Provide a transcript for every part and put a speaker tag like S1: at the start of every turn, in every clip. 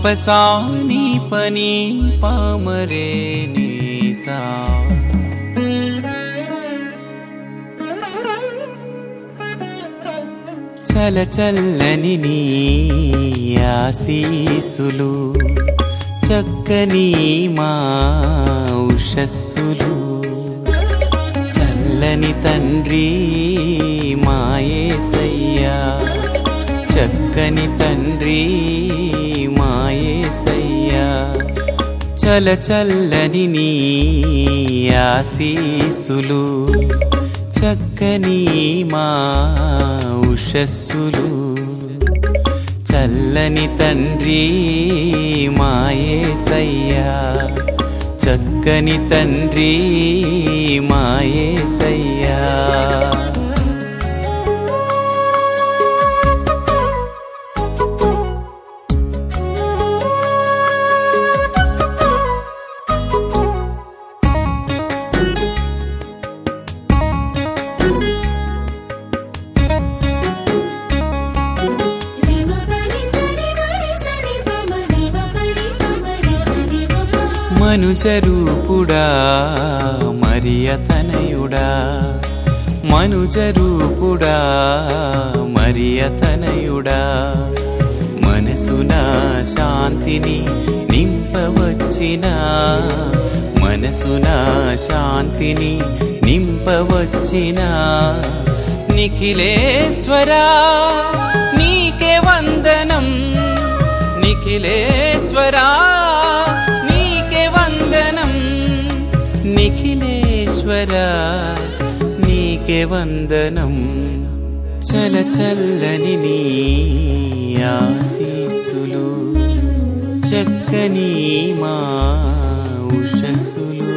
S1: పసా నీ పని పామరే నీసా చల చల్లని నీ ఆశీసులు చక్కని మా ఉషస్సులు చల్లని తండ్రి మాయేసయ్యా చక్కని తండ్రి మాయేసయ్యా చల చల్లని నీ ఆశీసులు చక్కని మా ఉషస్సులు చల్లని తండ్రి మాయేసయ్యా చక్కని తండ్రి మాయేసయ్యా
S2: రేవ పరి సరి మరి సరి పమ రేవ పరి పమ రి సరి పమ
S1: మనుజరూపుడా మరియతనయుడా మనుజరూపుడా మరియతనయుడా మనసున శాంతిని నింపవచ్చిన మనసున శాంతిని నింపవచ్చిన నిఖిలేశ్వరా నీకే వందనం నిఖిలేశ్వరా నీకే వందనం నిఖిలేశ్వరా నీకే వందనం చల చల్లని నీ ఆశీస్సులు చక్కని మా ఉషస్సులు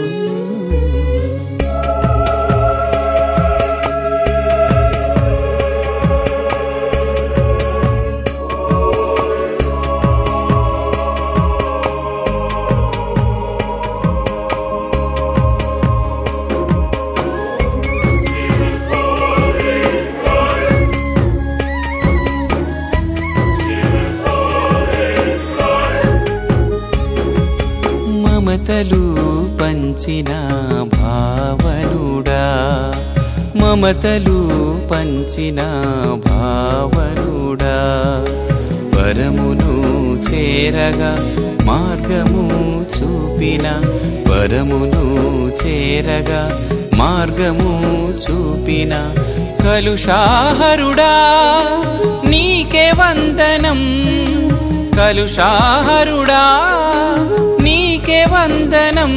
S1: మమతలు పంచిన భావనుడా మమతలు పంచిన భావనుడా పరమును చేరగా మార్గము చూపిన పరమును చేరగా మార్గము చూపిన కలుషాహరుడా నీకే వందనం కలుషాహరుడా నీకే వందనం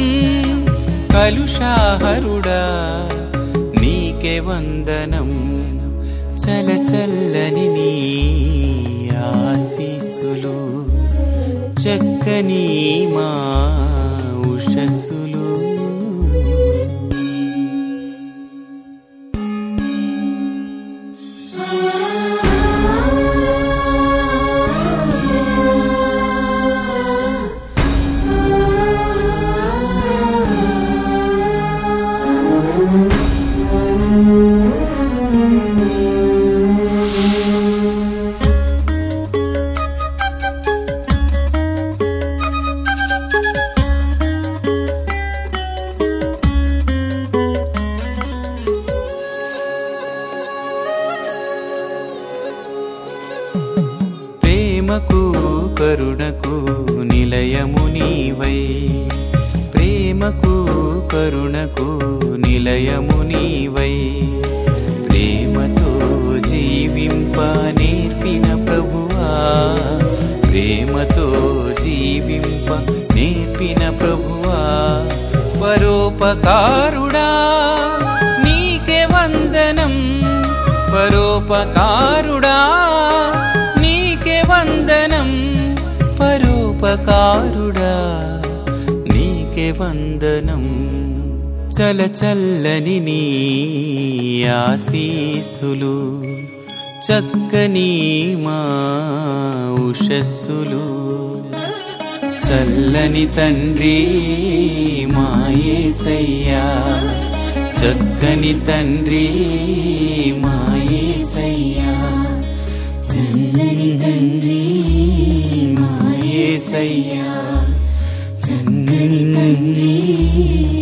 S1: కలుషాహరుడా నీకే వందనం చల చల్లని నీ ఆశీస్సులు చక్కని మా ఉషస్సులు ప్రేమకు కరుణకు నిలయము నీవై ప్రేమకు కరుణకు నిలయము నీవై ప్రేమతో జీవింప నేర్పిన ప్రభువా ప్రేమతో జీవింప నేర్పిన ప్రభువా పరోపకారుడా నీకే వందనం పరోపకారుడా నీకే వందనం పరోపకారుడా నీకే వందనం చల చల్లని నీ ఆశీసులు చక్కని మా ఉషస్సులు చల్లని తండ్రి మాయేసయ్యా చక్కని తండ్రి మాయేసయ్యా చల్లని తండ్రి మాయేసయ్యా ఏసయ్యా
S2: చక్కని తండ్రి